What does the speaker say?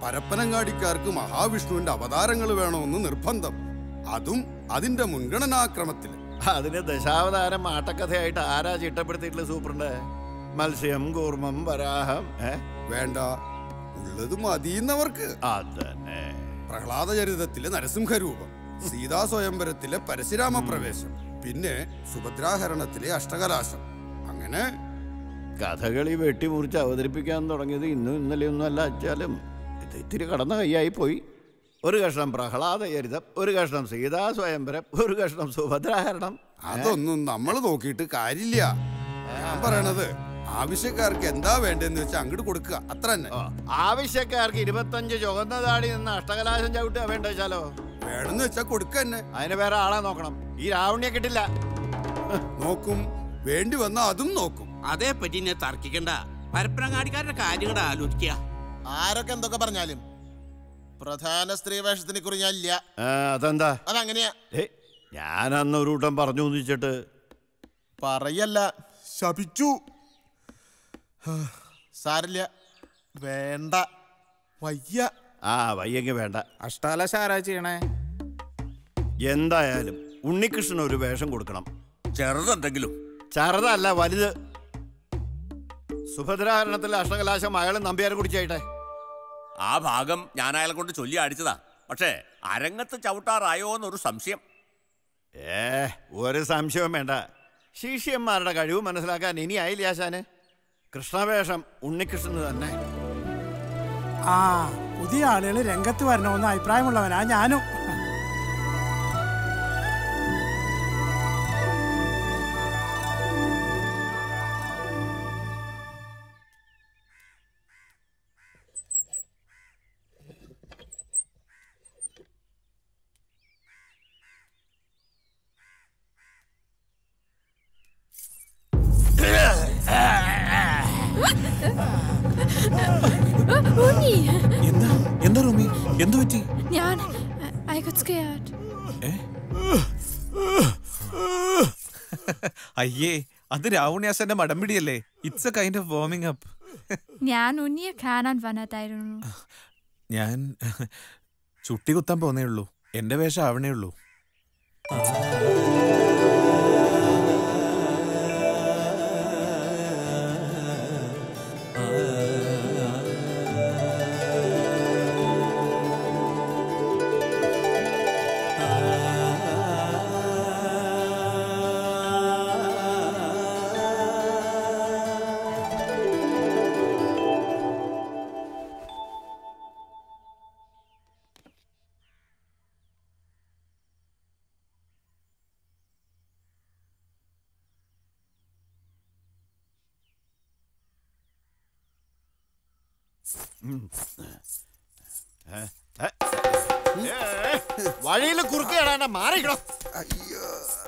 പരപ്പനങ്ങാടിക്കാർക്ക് മഹാവിഷ്ണുവിന്റെ അവതാരങ്ങൾ വേണമെന്ന് നിർബന്ധം അതും അതിന്റെ മുൻഗണനാക്രമത്തിൽ അതിന് ദശാവതാരം ആട്ടക്കഥയായിട്ട് ആരാ ചിട്ടപ്പെടുത്തിയിട്ടുള്ള സൂപ്രണ്ട് മത്സ്യം കൂർമ്മം വരാഹം ഏ വേണ്ട ഉള്ളത് മതിയുന്നവർക്ക് അതന്നെ പ്രഹ്ലാദ ചരിതത്തിലെ നരസിംഹരൂപം സീതാ സ്വയംവരത്തിലെ പരശുരാമ പ്രവേശം പിന്നെ സുഭദ്രാഹരണത്തിലെ അഷ്ടകലാശം അങ്ങനെ കഥകളി വെട്ടിമുറിച്ച് അവതരിപ്പിക്കാൻ തുടങ്ങിയത് ഇന്നും ഇന്നലെയൊന്നും അല്ല അച്ചാലും ഇത് ഇത്തിരി കടന്ന കൈയായി പോയി ഒരു കഷ്ണം പ്രഹ്ലാദ ചരിതം ഒരു കഷ്ണം സീതാ സ്വയംവരം ഒരു കഷ്ണം സുഭദ്രാഹരണം അതൊന്നും നമ്മൾ നോക്കിയിട്ട് കാര്യമില്ല ഞാൻ പറയണത് ആവശ്യക്കാർക്ക് എന്താ വേണ്ടെന്ന് വെച്ചാൽ അങ്ങോട്ട് കൊടുക്കുക അത്ര തന്നെ ആവശ്യക്കാർക്ക് ഇരുപത്തഞ്ച് ചുവന്ന താടി നിന്ന് അഷ്ടകലാശം ചവിട്ടുക വേണ്ട വെച്ചാലോ വേണമെന്ന് വെച്ചാൽ കൊടുക്കുക തന്നെ അതിന് വേറെ ആളെ നോക്കണം ഈ രാവണിയെ കിട്ടില്ല നോക്കും വേണ്ടി വന്നാ അതും നോക്കും അതേപ്പറ്റി എന്നെ തർക്കിക്കണ്ട പരപ്പനങ്ങാടിക്കാരുടെ കാര്യങ്ങൾ ആലോചിക്കുക ആരൊക്കെ എന്തൊക്കെ പറഞ്ഞാലും പ്രധാന സ്ത്രീ വേഷത്തിനെ കുറിച്ച് ഞാൻ ഇല്ല ആ, അതെന്താ അതങ്ങനെയാ ഏ ഞാൻ അന്ന് ഒരു കൂട്ടം പറഞ്ഞു ഒന്നിച്ചിട്ട് പറയല്ല ശപിച്ചു സാരില്ല വേണ്ട വയ്യ ആ വയ്യെങ്കിൽ വേണ്ട അഷ്ടാലശ ആരാ ചെയ്യണേ എന്തായാലും ഉണ്ണികൃഷ്ണൻ ഒരു വേഷം കൊടുക്കണം ചെറുതെന്തെങ്കിലും ചെറുതല്ല വലുത് സുഭദ്രാഹരണത്തിൽ അഷ്ടകലാശം അയാൾ നമ്പ്യാരെ കുടിച്ചായിട്ടെ ആ ഭാഗം ഞാൻ അയാളെ കൊണ്ട് ചൊല്ലി അടിച്ചതാ പക്ഷേ അരങ്ങത്ത് ചവിട്ടാറായോ എന്നൊരു സംശയം ഏ ഒരു സംശയവും വേണ്ട ശിഷ്യന്മാരുടെ കഴിവ് മനസ്സിലാക്കാൻ ഇനി ആയില്ല ആശാന് കൃഷ്ണവേഷം ഉണ്ണികൃഷ്ണന് തന്നെ ആ പുതിയ ആളുകൾ രംഗത്ത് വരണമെന്ന് അഭിപ്രായമുള്ളവനാ ഞാനും ഉണ്ണി എന്താ എന്താ റൂമി എന്തു പറ്റി ഞാൻ ഐ ഗോട്ട് സ്കെയർഡ് അയ്യേ അത് രാവണിയാസന്റെ മടമ്പിടിയല്ലേ it's a kind of warming up ഞാൻ ഉണ്ണിയെ കാണാൻ വന്നതായിരുന്നു ഞാൻ ചുട്ടി കുത്താൻ പോന്നേ ഉള്ളൂ എന്റെ വേഷം ആവണേ ഉള്ളൂ വഴിയിൽ കുറുക്ക് കേടാണ്ട മാറിക്കണം അയ്യോ